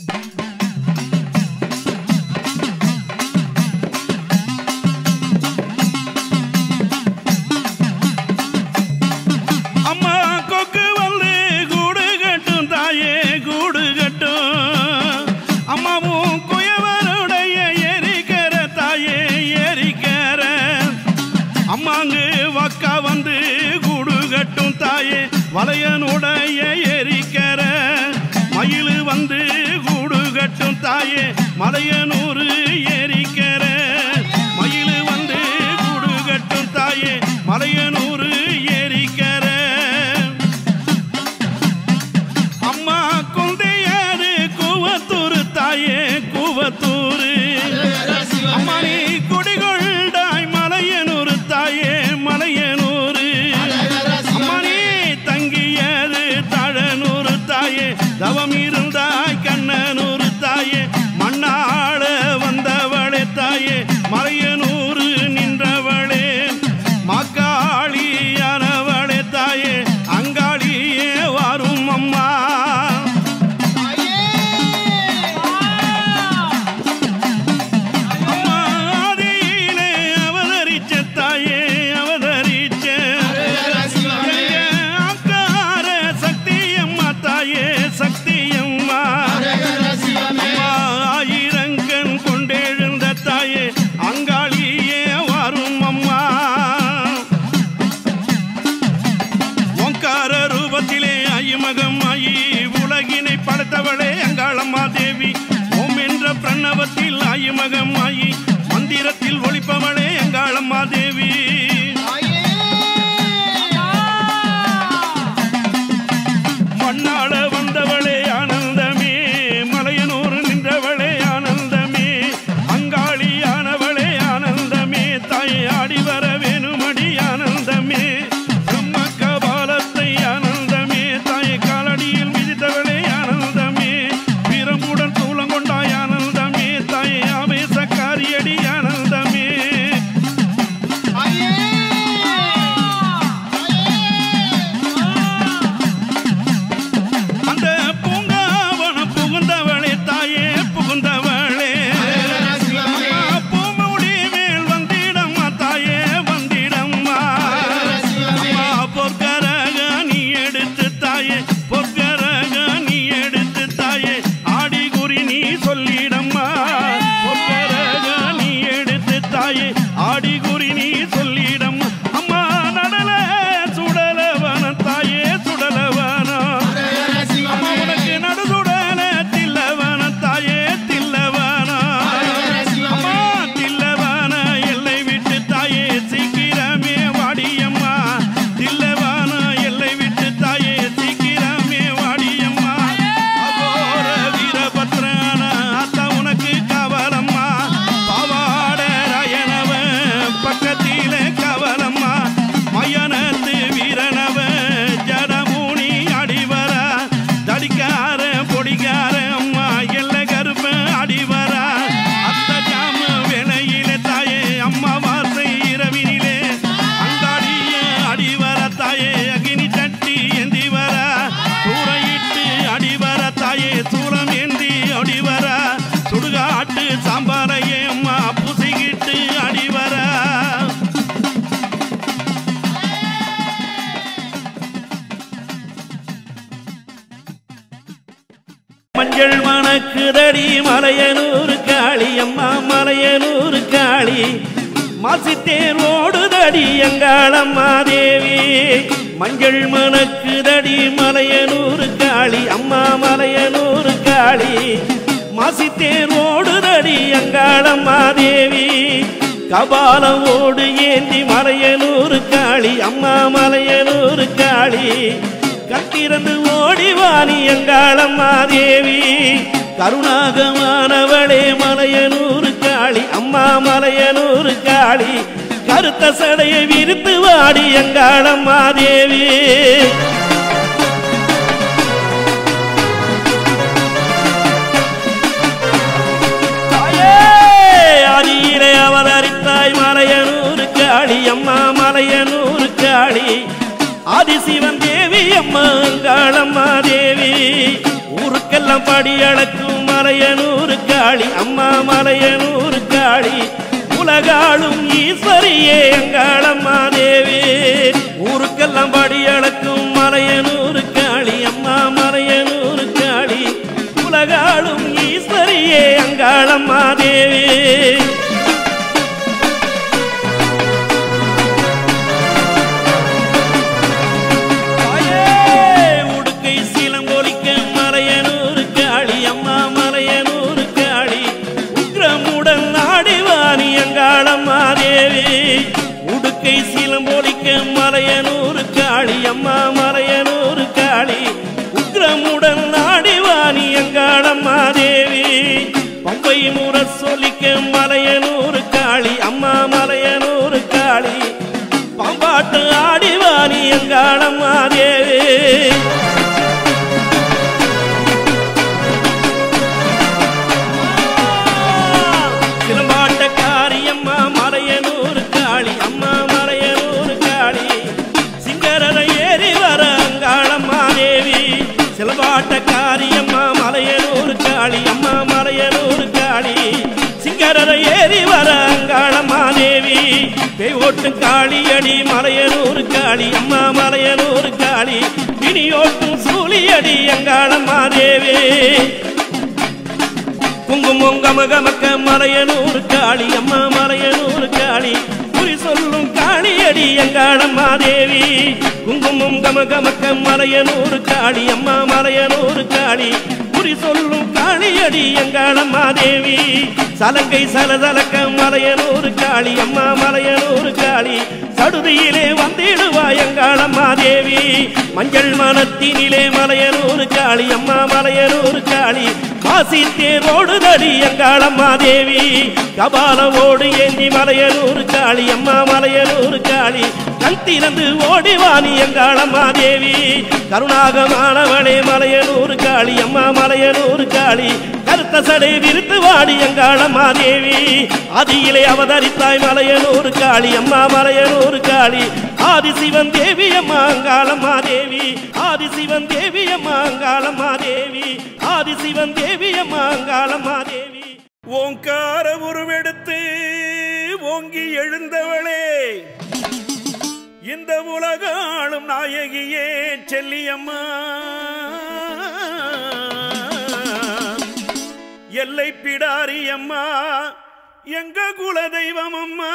அம்மா கொக்கு வந்து கூடு கட்டும் தாயே கூடு கட்டும் அம்மாவும் குயவருடைய எரிக்கிற தாயே எரிக்கிற அம்மாங்கு வக்கா வந்து கூடு கட்டும் தாயே வளையனுடைய எரிக்கிற மயிலு வந்து கூடு கட்டும் தாயே மலையனூறு எரிக்கிற மயிலு வந்து கூடு கட்டும் தாயே மலையனூறு எரிக்கிற அம்மா கொந்தையாரு கூவத்தூரு தாயே கூவத்தூரு அம்மா நீ குடிகொண்டாய் மலையனூரு தாயே மலையனூரு அம்மா நீ தங்கியது தழனூரு தாயே தவம் இருந்தாய் கண்ணனூரு தாயே மண்ணாட வந்தவளே தாயே மலையனூரு நின்றவளே மக்காளியானவளே தாயே அங்காளியே வரும் அம்மா அம்மா ஆதியிலே அவதரிச்ச தாயே அவதரிச்ச எங்க அக்கார சக்தி அம்மா தாயே சக்தி அம்மா அம்மா ஆயிரங்கண் கொண்டெழுந்த தாயே அங்காளியே வரும் அம்மா ஓங்கார ரூபத்திலே ஐமகம் ஆயி உலகினை படைத்தவளே அங்காளம்மா தேவி ஓம் என்ற பிரணவத்தில் ஐமகம் ஆயி மந்திரத்தில் ஒளிப்பவளே அங்காளம்மா தேவி மண்ணாள வந்தவளே ஆனந்தமே மலையனூர் நின்றவளே ஆனந்தமே அங்காளியானவளே ஆனந்தமே தாயே ஆடி வர வேணுமடி ஆனந்தமே பிரம்ம கபாலத்தை ஆனந்தமே தாயே காலடியில் மிதித்தவளே ஆனந்தமே வீரமுடன் தூளம் கொண்டாய் ஆனந்தமே தாயே ஆவேசக்காரியடி ஆனந்தமே அந்த பூங்காவனம் புகுந்தவளே தாயே புகுந்தவளே அம்மா பூமுடி மேல் வந்திடம்மா தாயே வந்திடம்மா அம்மா பொற்கரக நீ எடுத்து தாயே பொற்கரக நீ எடுத்து தாயே ஆடி குறி நீ சொல்லிடம்மா பொற்கரக நீ எடுத்து தாயே ஆடி குறி நீ சொல்லிடம்மா அம்மா நடல சுடலவன தாயே சுடலவனம் அம்மா உனக்கு நடுசுடல தில்லவன தாயே தில்லவன அம்மா தில்லவன எல்லை விட்டு தாயே சீக்கிரமே வாடியம்மா தில்லவன எல்லை விட்டு தாயே சீக்கிரமே வாடியம்மா அகோர வீரபத்ரன அத்தா உனக்கு கவலம்மா பாவாட ராயனவ பக்கத்திலே கவலம்மா மயனத்து வீரனவ ஜடமூனி அடிவர தடிக்கார பொடிக்கார அம்மா எல்ல கருப்ப அடிவர அத்த ஜாம வேளையிலே தாயே அம்மா வார்த்தை இரவினிலே அங்காடிய அடிவர தாயே அகினி சட்டி ஏந்தி வர சூறையிட்டு அடிவர தாயே சூரம் ஏந்தி அடிவர சுடுகாட்டு சாம்பாரையே அம்மா புசிக்கிட்டு அடிவர மஞ்சள் மணக்குதடி மலையனூர் காளி அம்மா மலையனூர் காளி மாசித்தேர் ஓடுதடி எங்காளம்மா தேவி மஞ்சள் மணக்குதடி மலையனூர் காளி அம்மா மலையனூர் காளி மாசித்தேர் ஓடுதடி எங்காளம்மா தேவி கபாலம் ஓடு ஏந்தி மலையனூர் காளி அம்மா மலையனூர் காளி கட்டிறந்து ஓடிவாணி எங்காளம்மா தேவி கருணாகமானவளே மலையனூர் காளி அம்மா மலையனூர் காளி கருத்த சடையை விரித்து வாடி எங்காளம்மா தேவி தாயே, ஆதியிலே அவதரித்தாய் மலையனூர் காளி அம்மா மலையனூர் காளி ஆதிசிவன் தேவி அம்மா அங்காளம்மா தேவி ஊருக்கெல்லாம் படி அளக்கும் மலையனூர் காளி அம்மா மலையனூர் காளி உலகாளும் ஈஸ்வரியே எங்காளம்மா தேவி ஊருக்கெல்லாம் படி அளக்கும் மலையனூர் காளி அம்மா மலையனூர் காளி உலகாளும் ஈஸ்வரியே அங்காளம்மா தேவி தாயே, உடுக்கை சீலங்கொலிக்க மலையனூர் காளி அம்மா மலையனூர் காளி உக்ரமுடன் ஆடிவாணி அங்காளம்மா தேவி உடுக்கை சீலம்பொலிக்க மலையனூர் காளி அம்மா மலையனூர் காளி உக்ரமுடன் ஆடிவாணி அங்காளம்மா தேவி பம்பை முற சொல்லிக்க மலையனூர் காளி அம்மா மலையனூர் காளி பாம்பாட்டு ஆடிவாணி எங்காளம்மா தேவி சிலம்பாட்ட காரியம்மா மலையனூர் காளி அம்மா மலையனூர் காளி சிங்கரரை ஏறி வர அங்காளம்மா தேவி சிலம்பாட்ட காரியம்மா மலையனூர் காளி அம்மா மலையனூர் காளி சிங்கரரை ஏறி வர அங்காளம்மா தேவி பேய் ஓட்டும் காளியடி மலையனூர் காளி அம்மா மலையனூர் காளி பிணியோட்டும் சூழியடி அங்காளம்மா தேவி குங்குமம் கமகமக்க மலையனூர் காளி அம்மா மலையனூர் காளி குறி சொல்லும் காளியடி எங்காளம்மா தேவி குங்குமம் கமகமக்க மலையனூர் காளி அம்மா மலையனூர் காளி குறி சொல்லும் காளியடி எங்காளம்மா தேவி சலங்கை சலசலக்க மலையனூர் காளி அம்மா மலையனூர் காளி சடுதியிலே வந்திடுவா எங்காளம்மா தேவி மஞ்சள் மனத்தினிலே மலையனூர் காளி அம்மா மலையனூர் காளி காசி தேரோடு நடி எங்காளம்மா தேவி கபாலவோடு ஏந்தி மலையனூர் காளி அம்மா மலையனூர் காளி கண் திறந்து ஓடிவாணி எங்காளம்மா தேவி கருணாகமானவளே மலையனூர் காளி அம்மா மலையனூர் காளி கருத்த சடை விரித்து வாடி எங்காளம்மா தேவி ஆதியிலே அவதரித்தாய் மலையனூர் காளி அம்மா மலையனூர் காளி ஆதிசிவன் தேவி அம்மா அங்காளம்மா தேவி ஆதிசிவன் தேவி அம்மா அங்காளம்மா தேவி ஆதிசிவன் தேவி அம்மா அங்காளம்மா தேவி ஓங்கார உருவெடுத்து ஓங்கி எழுந்தவளே இந்த உலகாளும் நாயகியே செல்லியம்மா எல்லை பிடாரி அம்மா எங்க குல தெய்வம் அம்மா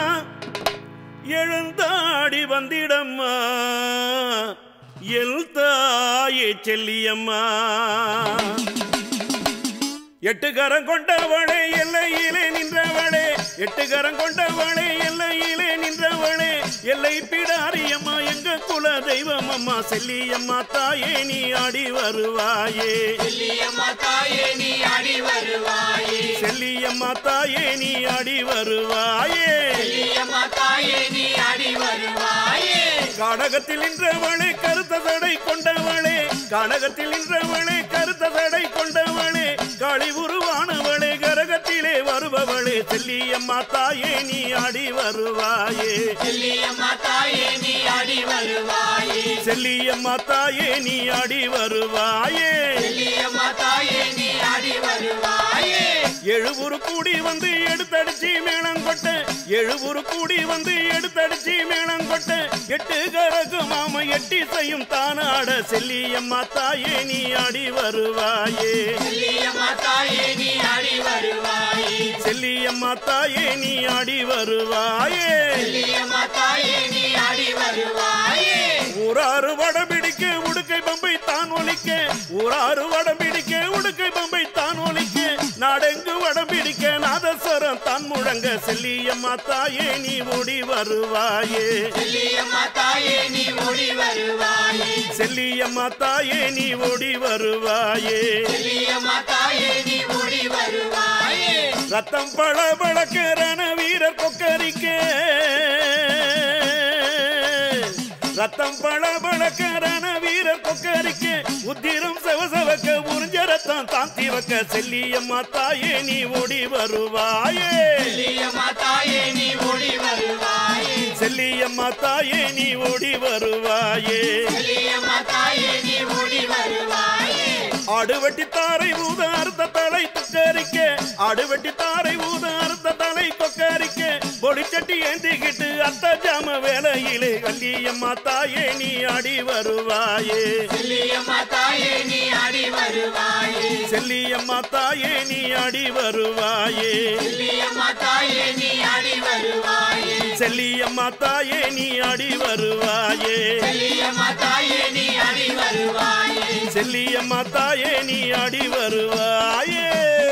எழுந்தாடி வந்திடம்மா எல் தாயே செல்லியம்மா எட்டு கரம் கொண்டவளே எல்லையிலே நின்றவளே எட்டு கரம் கொண்டவளே எல்லையிலே நின்றவளே எல்லை பிடாரியம்மா எங்க குல தெய்வம் அம்மா செல்லியம்மா தாயே நீ ஆடி வருவாயே செல்லியம்மா தாயே நீ அடி வருவாயே செல்லியம்மா தாயே நீ ஆடி வருவாயே செல்லியம்மா தாயே நீ அடி வருவாயே காடகத்தில் நின்றவளே கருத்த சடை கொண்டவளே காடகத்தில் நின்றவளே கருத்த சடை கொண்டவளே காளி உருவானவளே கரகத்திலே வருபவளே செல்லியம்மா தாயே நீ ஆடி வருவாயே செல்லியம்மா தாயே நீ அடி வருவாயே செல்லியம்மா தாயே நீ ஆடி வருவாயே செல்லியம்மா தாயே நீ அடி வருவாயே எழுபுரு கூடி வந்து எடுத்தடிச்சு மேளம் கொட்ட எழுபுரு கூடி வந்து எடுத்தடிச்சு மேளம் கொட்ட எட்டு கரகு மாம எட்டி செய்யும் தானாட செல்லியம்மா தாயே நீ ஆடி வருவாயே செல்லியம்மா தாயே நீ அடி வருவாயே செல்லியம்மா தாயே நீ ஆடி வருவாயே செல்லியம்மா தாயே நீ அடி வருவாயே ஊராறு வடம் பிடிக்க உடுக்கை பம்பை தான் ஒலிக்க ஊராறு வடம் பிடிக்க உடுக்கை பம்பை தான் ஒலிக்க நாடெங்கு வடம் பிடிக்க நாதஸ்வரம் தான் முழங்க செல்லியம்மா தாயே நீ ஓடி வருவாயே செல்லியம்மா தாயே நீ ஓடி வருவாயே செல்லியம்மா தாயே நீ ஓடி வருவாயே செல்லியம்மா தாயே நீ ஓடி வருவாயே ரத்தம் பள பளக்கரன வீரர் கொக்கரிக்க ரத்தம் பள பளக்கரன வீரர் கொக்கரிக்க உத்திரம் செவசவக்க உறிஞ்ச ரத்தம் தாந்தி வைக்க செல்லியம்மா தாயே நீ ஓடி வருவாயே செல்லியம்மா தாயே நீ ஓடி வருவாயே செல்லியம்மா தாயே நீ ஓடி வருவாயே செல்லியம்மா தாயே நீ ஓடி வருவாயே ஆடுவட்டி தாரை ஊத அறுத்த தலை ஆடு வெட்டி தாரை ஊத அறுத்த தலை கொக்கரிக்க பொடிச்சட்டி ஏந்திக்கிட்டு அத்த ஜாம வேலையிலே கல்லியம்மா தாயே நீ ஆடி வருவாயே செல்லியம்மா தாயே நீ ஆடி வருவாயே செல்லியம்மா தாயே நீ ஆடி வருவாயே செல்லியம்மா தாயே நீ ஆடி வருவாயே செல்லியம்மா தாயே நீ ஆடி வருவாயே செல்லியம்மா தாயே நீ ஆடி வருவாயே செல்லியம்மா தாயே நீ ஆடி வருவாயே